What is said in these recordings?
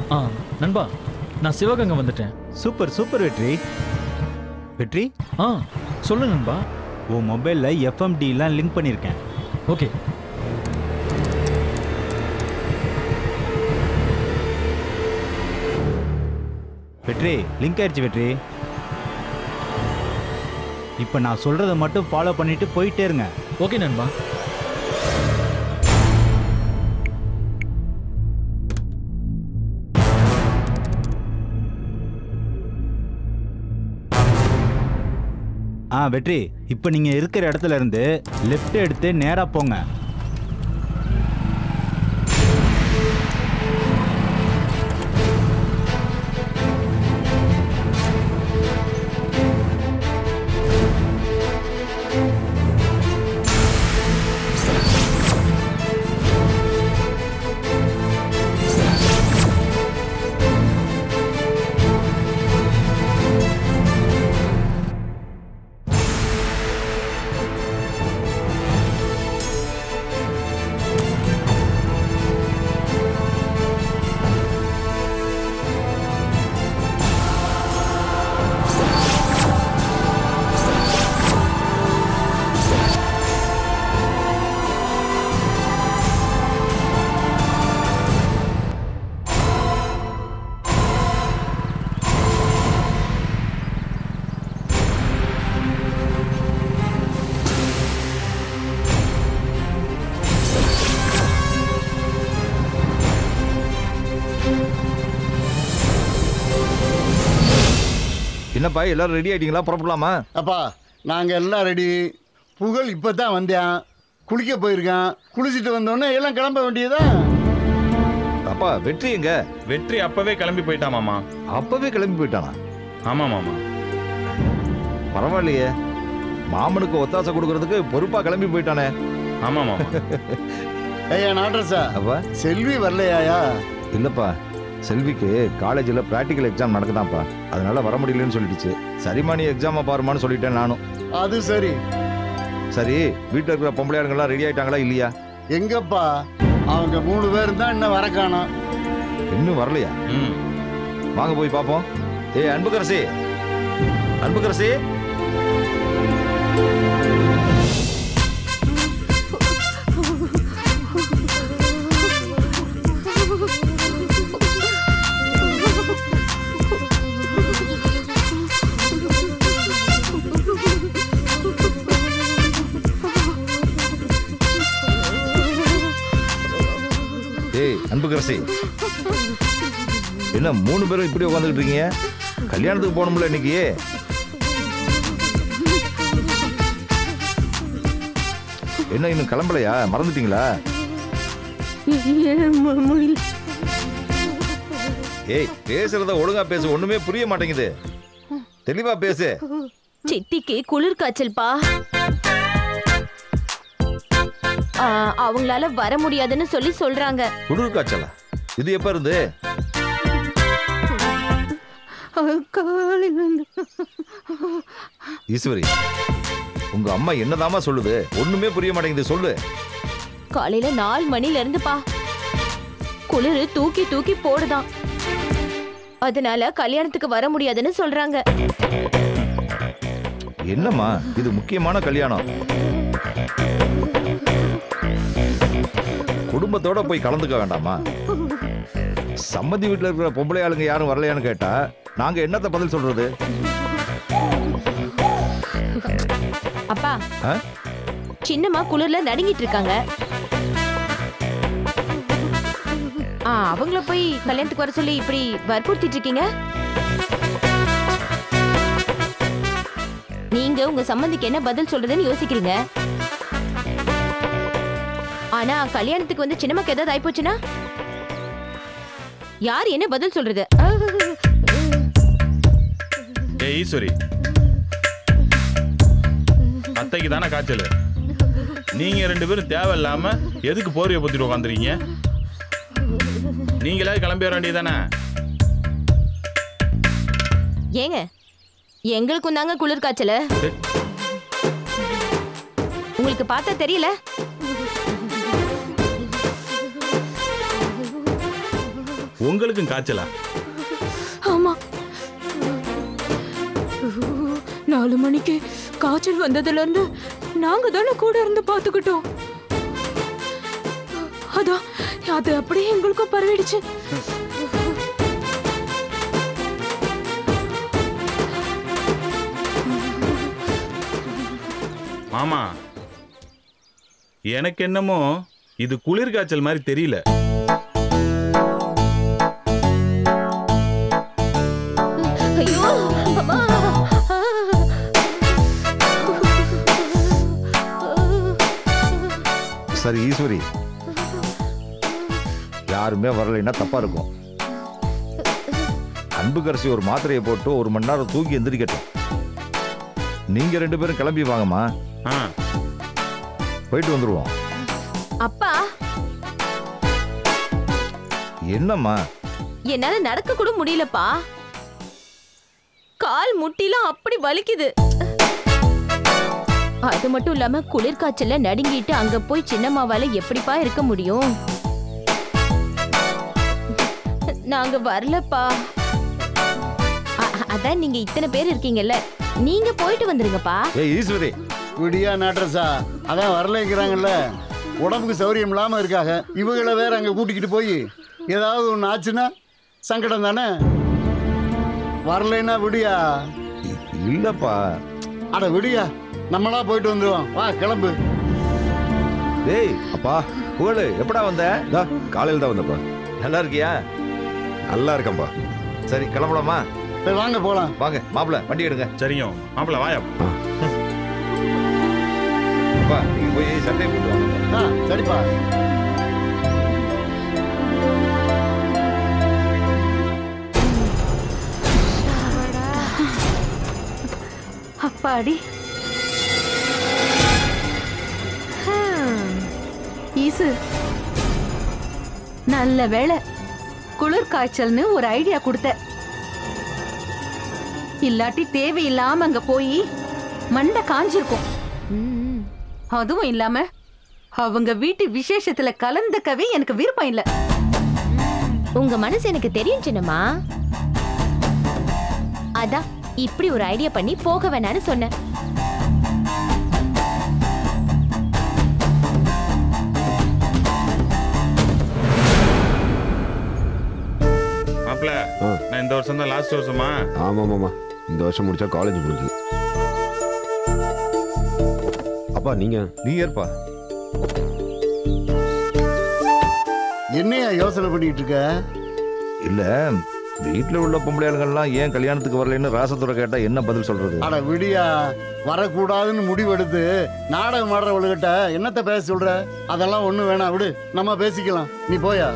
ஆ நண்பா நான் சிவகங்கை வந்துட்டேன் சூப்பர் சூப்பர் வெற்றி வெற்றி ஆ சொல்லு நண்பா உன் மொபைலில் எஃப்எம்டிலாம் லிங்க் பண்ணியிருக்கேன் ஓகே வெற்றி லிங்க் ஆயிடுச்சு வெற்றி இப்போ நான் சொல்கிறத மட்டும் ஃபாலோ பண்ணிட்டு போயிட்டே இருங்க ஓகே நண்பா ஆ வெற்றி இப்போ நீங்கள் இருக்கிற இடத்துல இருந்து லெஃப்ட் எடுத்து நேராக போங்க என்னப்பா எல்லாரும் ரெடி ஆயிட்டீங்களா புறப்படலாமா அப்பா நாங்கள் எல்லாம் ரெடி புகழ் இப்போ தான் வந்தேன் குளிக்க போயிருக்கான் குளிச்சுட்டு வந்தோடனே எல்லாம் கிளம்ப வேண்டியதா அப்பா வெற்றி எங்க வெற்றி அப்பவே கிளம்பி போயிட்டான் மாமா அப்பவே கிளம்பி போயிட்டானா ஆமா மாமா பரவாயில்லையே மாமனுக்கு ஒத்தாசை கொடுக்கறதுக்கு பொறுப்பா கிளம்பி போயிட்டானே ஆமா மாமா ஐயா நாட்ரஸா அப்பா செல்வி வரலையாயா இல்லப்பா செல்விக்கு காலேஜில் ப்ராக்டிக்கல் எக்ஸாம் நடக்குதாம்ப்பா அதனால வர முடியலன்னு சொல்லிடுச்சு சரிம்மா நீ எக்ஸாமை பாருமான்னு சொல்லிட்டேன் நானும் அது சரி சரி வீட்டில் இருக்கிற பொம்பளையாளுங்கெல்லாம் ரெடி ஆயிட்டாங்களா இல்லையா எங்கப்பா அவங்க மூணு பேரும் தான் இன்னும் வர காணோம் இன்னும் வரலையா ம் வாங்க போய் பார்ப்போம் ஏய் அன்புக்கரசி அன்புக்கரசி ஏய் அன்புக்கரசி என்ன மூணு பேரும் இப்படி உட்காந்துக்கிட்டு இருக்கீங்க கல்யாணத்துக்கு போகணும்ல இன்னைக்கு என்ன இன்னும் கிளம்பலையா மறந்துட்டீங்களா ஏய் பேசுறத ஒழுங்கா பேசு ஒண்ணுமே புரிய மாட்டேங்குது தெளிவா பேசு சித்திக்கு குளிர் காய்ச்சல்பா ஆ, அவங்களால வர முடியாதுன்னு சொல்லி சொல்றாங்க குளிர் காய்ச்சலா இது எப்ப இருந்து ஈஸ்வரி உங்க அம்மா என்னதாம்மா சொல்லுது ஒண்ணுமே புரிய மாட்டேங்குது சொல்லு காலையில நாலு மணில இருந்துப்பா குளிர் தூக்கி தூக்கி போடுதான் அதனால கல்யாணத்துக்கு வர முடியாதுன்னு சொல்றாங்க என்னம்மா இது முக்கியமான கல்யாணம் குடும்பத்தோட போய் கலந்துக்க வேண்டாமா சம்மதி வீட்டுல இருக்கிற பொம்பளை ஆளுங்க யாரும் வரலையான்னு கேட்டா நாங்க என்னத்த பதில் சொல்றது அப்பா ஆ? சின்னம்மா குளிர்ல நடுங்கிட்டு இருக்காங்க ஆ, அவங்கள போய் கல்யாணத்துக்கு வர சொல்லி இப்படி வற்புறுத்திட்டு இருக்கீங்க நீங்க உங்க சம்மந்திக்கு என்ன பதில் சொல்றதுன்னு யோசிக்கிறீங்க ஆனா கல்யாணத்துக்கு வந்து சின்னம்மாக்கு ஏதாவது ஆயிப்போச்சுன்னா யார் என்ன பதில் சொல்றது ஏ ஈஸ்வரி அத்தைக்கு தானே காய்ச்சல் நீங்க ரெண்டு பேரும் தேவையில்லாம எதுக்கு போர்வையை பொத்திட்டு உட்காந்துறீங்க நீங்களே கிளம்பி வர வேண்டியதானே ஏங்க எங்களுக்கும் தாங்க குளிர் காய்ச்சல உங்களுக்கு பார்த்தா தெரியல உங்களுக்கும் காய்ச்சலா ஆமா நாலு மணிக்கு காய்ச்சல் வந்ததுல இருந்து நாங்க தானே கூட இருந்து பாத்துக்கிட்டோம் அதான் அது அப்படியே எங்களுக்கும் பரவிடுச்சு மாமா எனக்கு என்னமோ இது குளிர் காய்ச்சல் மாதிரி தெரியல ஐயோ அம்மா சரி ஈஸ்வரி யாருமே வரலைன்னா தப்பா இருக்கும் அன்புக்கரசி ஒரு மாத்திரையை போட்டு ஒரு மணி நேரம் தூக்கி எந்திரிக்கட்டும் நீங்க ரெண்டு பேரும் கிளம்பி வாங்கம்மா ஆ போயிட்டு வந்துருவோம் அப்பா என்னம்மா என்னால நடக்க கூட முடியலப்பா கால் முட்டிலாம் அப்படி வலிக்குது அது மட்டும் இல்லாம குளிர் காய்ச்சல்ல நடுங்கிட்டு அங்க போய் சின்னம்மாவால எப்படிப்பா இருக்க முடியும் நாங்க வரலப்பா அ- அதான் நீங்க இத்தனை பேர் இருக்கீங்கல்ல நீங்க போயிட்டு வந்துருங்கப்பா ஏய் ஈஸ்வரி விடியா நாட்ரஸா அதான் வரலைங்கிறாங்கல்ல உடம்புக்கு சௌரியம் இல்லாமல் இருக்காங்க இவங்கள வேற அங்கே கூட்டிக்கிட்டு போய் ஏதாவது ஒன்று ஆச்சுன்னா சங்கடம் தானே வரலைன்னா விடியா இ- இல்லப்பா அட விடியா நம்மளா போயிட்டு வந்துடுவோம் வா கிளம்பு டேய் அப்பா புகழு எப்படா வந்த காலையில் தான் வந்தப்பா நல்லா இருக்கியா நல்லா இருக்கேன்ப்பா சரி கிளம்பலாமா சரி வாங்க போகலாம் வாங்க மாப்பிள்ள வண்டி எடுங்க சரிங்க மாப்பிள்ள வாயா அப்பா நீங்க போய் சட்டையை போட்டு வாங்க ஆ சரிப்பா அப்பாடி ஹம். ஈசு நல்ல வேளை குளிர் காய்ச்சல்னு ஒரு ஐடியா கொடுத்த இல்லாட்டி தேவையில்லாம அங்க போய் மண்டை காஞ்சிருக்கும் ம், அதுவும் இல்லாம அவங்க வீட்டு விசேஷத்துல கலந்துக்கவே எனக்கு விருப்பம் இல்ல உங்க மனசு எனக்கு தெரியும் சின்னம்மா அதான் இப்படி ஒரு ஐடியா பண்ணி போக வேணாம்னு சொன்னேன் மாப்பிள்ள ஆ. நான் இந்த வருஷம் தான் லாஸ்ட் வருஷமா ஆமாம் ஆமாம்மா இந்த வருஷம் முடிச்சா காலேஜ் முடிஞ்சது அப்பா நீங்கள் நீ ஏற்பா என்னையா யோசனை பண்ணிட்டு இருக்க இல்ல வீட்டுல உள்ள பொம்பளையாளுங்கள்லாம் ஏன் கல்யாணத்துக்கு வரலைன்னு ராசத்துறை கேட்டா என்ன பதில் சொல்றது அட விடியா வரக்கூடாதுன்னு முடிவெடுத்து நாடகம் ஆடுறவளுகிட்ட என்னத்த பேச சொல்ற அதெல்லாம் ஒன்றும் வேணாம் விடு நம்ம பேசிக்கலாம் நீ போயா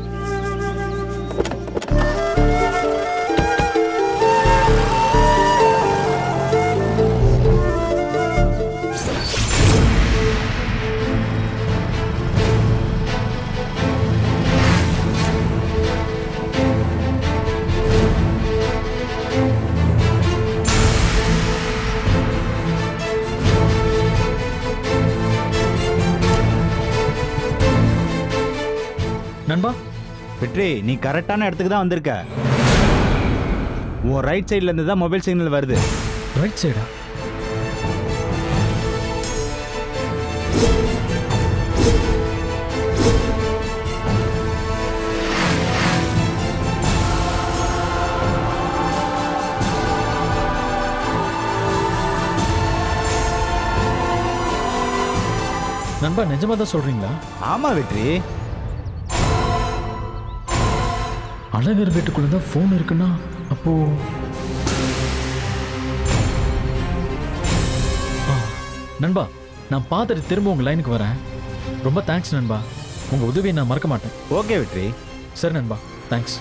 நண்பா வெற்றி நீ கரெக்டான இடத்துக்கு தான் வந்திருக்க உன் ரைட் சைடுல இருந்து தான் மொபைல் சிக்னல் வருது ரைட் சைடா நண்பா நிஜமா தான் சொல்றீங்களா ஆமா வெற்றி அழகர் வீட்டுக்குள்ள தான் ஃபோன் இருக்குன்னா அப்போ ஆ, நண்பா நான் பார்த்துட்டு திரும்ப உங்க லைனுக்கு வரேன் ரொம்ப தேங்க்ஸ் நண்பா உங்க உதவியை நான் மறக்க மாட்டேன் ஓகே வெற்றி சரி நண்பா தேங்க்ஸ்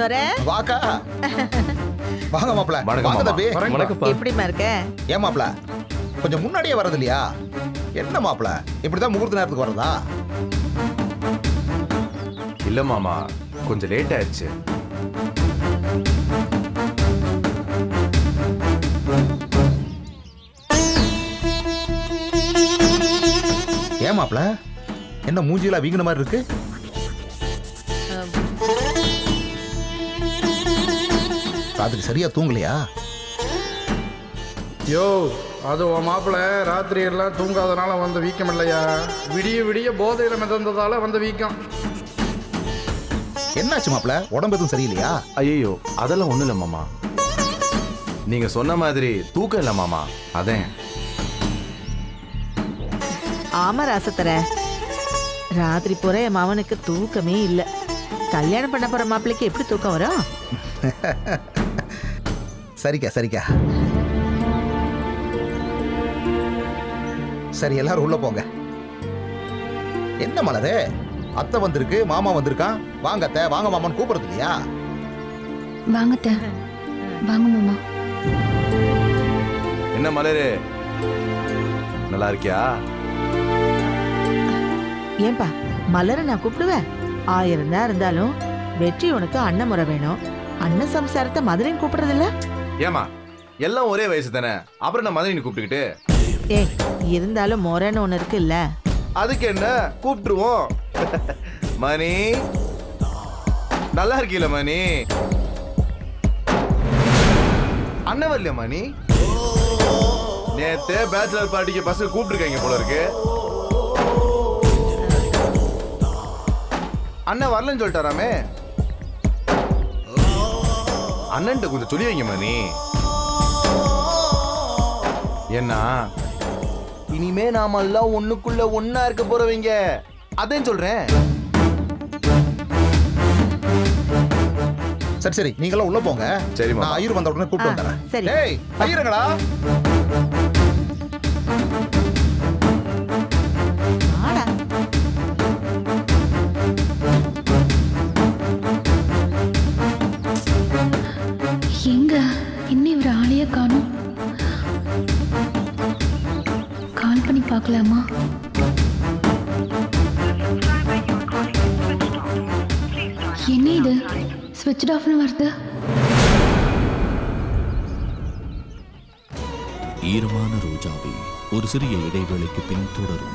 துரை வாக்கா வாங்க மாப்ள வணக்கம் வாங்க மாமா. தம்பி வணக்கம்ப்பா எப்படிம்மா இருக்க ஏன் மாப்ள கொஞ்சம் முன்னாடியே வரது இல்லையா என்ன மாப்ள இப்படிதான் முகூர்த்த நேரத்துக்கு வரதா இல்ல மாமா கொஞ்சம் லேட் ஆயிடுச்சு ஏன் மாப்ள என்ன மூஞ்சிலாம் வீங்கின மாதிரி இருக்கு ராத்திரி சரியா தூங்கலையா யோ அது உன் மாப்பிள்ள ராத்திரி எல்லாம் தூங்காதனால வந்த வீக்கம் இல்லையா விடிய விடிய போதையில மிதந்ததால வந்த வீக்கம் என்னாச்சு மாப்ள உடம்பு எதுவும் சரியில்லையா ஐயோ அதெல்லாம் ஒண்ணும் இல்ல மாமா நீங்க சொன்ன மாதிரி தூக்கம் இல்ல மாமா அதேன் ஆமா ராசத்தர ராத்திரி பூரா என் மாவனுக்கு தூக்கமே இல்ல கல்யாணம் பண்ண போற மாப்பிள்ளைக்கு எப்படி தூக்கம் வரும் சரிக்கா சரிக்கா சரி எல்லாரும் உள்ள போங்க என்ன மலரு அத்தை வந்திருக்கு மாமா வந்திருக்கான் வாங்க அத்தை வாங்க மாமான்னு கூப்பிடுறது இல்லையா வாங்கத்த வாங்க மாமா என்ன மலரு நல்லா இருக்கியா ஏன்பா மலரை நான் கூப்பிடுவேன் ஆயிரம் தான் இருந்தாலும் வெற்றி உனக்கு அண்ணன் முறை வேணும் அண்ணன் சம்சாரத்தை மதுரையும் கூப்பிடுறது இல்ல ஏமா எல்லாம் ஒரே வயசு தானே அப்புறம் என்ன மதுரை கூப்பிட்டுக்கிட்டு ஏய் இருந்தாலும் முறைன்னு ஒண்ணு இருக்கு இல்ல அதுக்கு என்ன கூப்பிட்டுருவோம் மணி நல்லா இருக்கீல மணி அண்ணன் வரலையா மணி நேத்தே பேச்சுலர் பார்ட்டிக்கு பசங்க கூப்பிட்டுருக்காங்க போல இருக்கு அண்ணன் வரலன்னு சொல்லிட்டாராமே அண்ணன்ட்ட கொஞ்சம் சொல்லி வைங்க மணி என்ன இனிமே நாம எல்லாம் ஒண்ணுக்குள்ள ஒண்ணா இருக்க போறவங்க அதையும் சொல்றேன் சரி சரி நீங்களாம் உள்ள போங்க சரி நான் ஐயர் வந்த உடனே கூப்பிட்டு ஆ, வந்துடுறேன் சரி. டேய் ஐயருங்களா ஆடா எங்க இன்னும் இவர் ஆளையே காணும் கால் பண்ணி பார்க்கலாமா என்ன இது ஸ்விட்ச் ஆஃப்னு வருது ஈரமான ரோஜாவை ஒரு சிறிய இடைவேளைக்கு பின் தொடரும்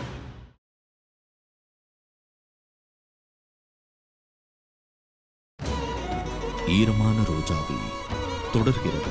ஈரமான ரோஜாவை தொடர்கிறது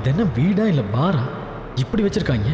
இது என்ன வீடா இல்ல பாரா இப்படி வச்சிருக்காங்க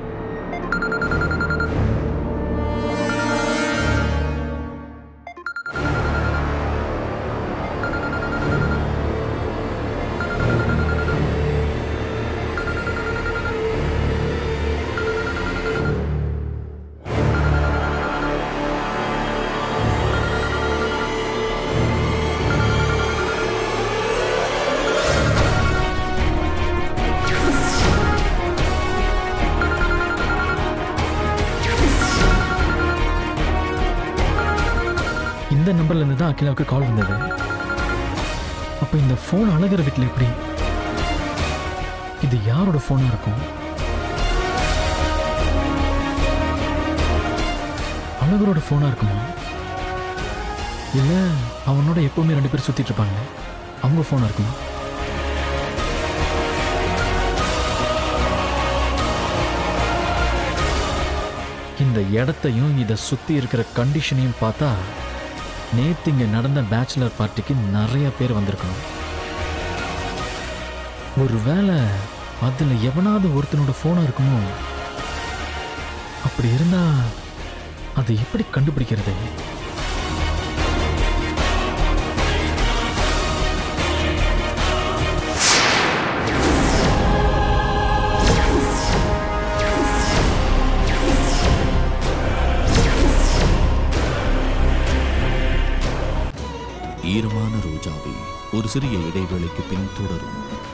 இந்த நம்பர்ல இருந்து தான் அகிலாவுக்கு கால் வந்தது அப்ப இந்த ஃபோன் அழகிற வீட்டில் எப்படி இது யாரோட ஃபோனா இருக்கும் அழகரோட ஃபோனா இருக்குமா இல்ல அவனோட எப்பவுமே ரெண்டு பேரும் சுத்திட்டு இருப்பாங்க அவங்க ஃபோனா இருக்குமா இந்த இடத்தையும் இதை சுத்தி இருக்கிற கண்டிஷனையும் பார்த்தா நேத்து இங்க நடந்த பேச்சுலர் பார்ட்டிக்கு நிறைய பேர் வந்திருக்கணும் ஒருவேளை அதுல எவனாவது ஒருத்தனோட போனா இருக்குமோ அப்படி இருந்தா அதை எப்படி கண்டுபிடிக்கிறது ஈரமான ரோஜாவை ஒரு சிறிய இடைவேளைக்கு பின் தொடரும்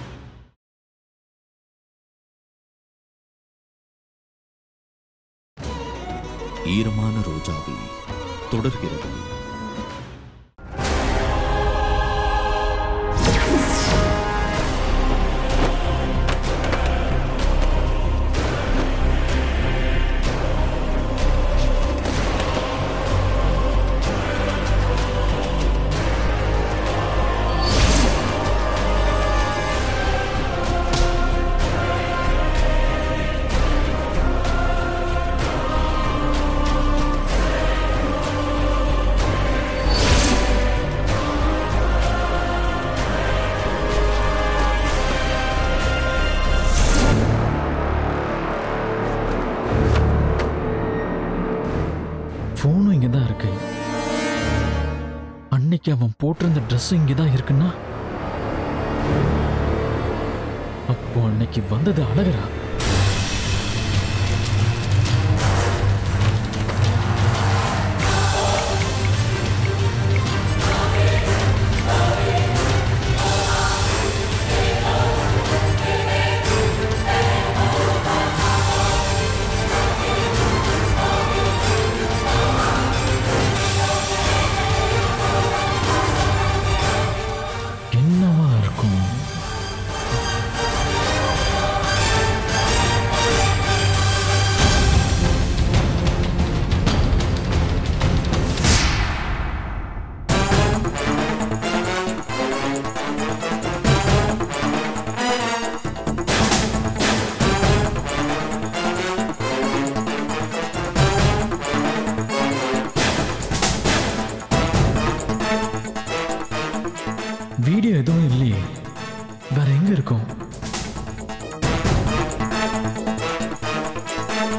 ஈரமான ரோஜாவை தொடர்கிறது ஃபோனும் இங்கே தான் இருக்கு அன்னைக்கு அவன் போட்டிருந்த ட்ரெஸ்ஸும் இங்கே தான் இருக்குன்னா அப்போ அன்னைக்கு வந்தது அழகரா என்னவா இருக்கும் வீடியோ எதுவும் இல்லையே வேற எங்க இருக்கும்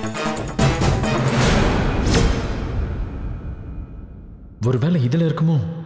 ஒருவேளை இதுல இருக்குமோ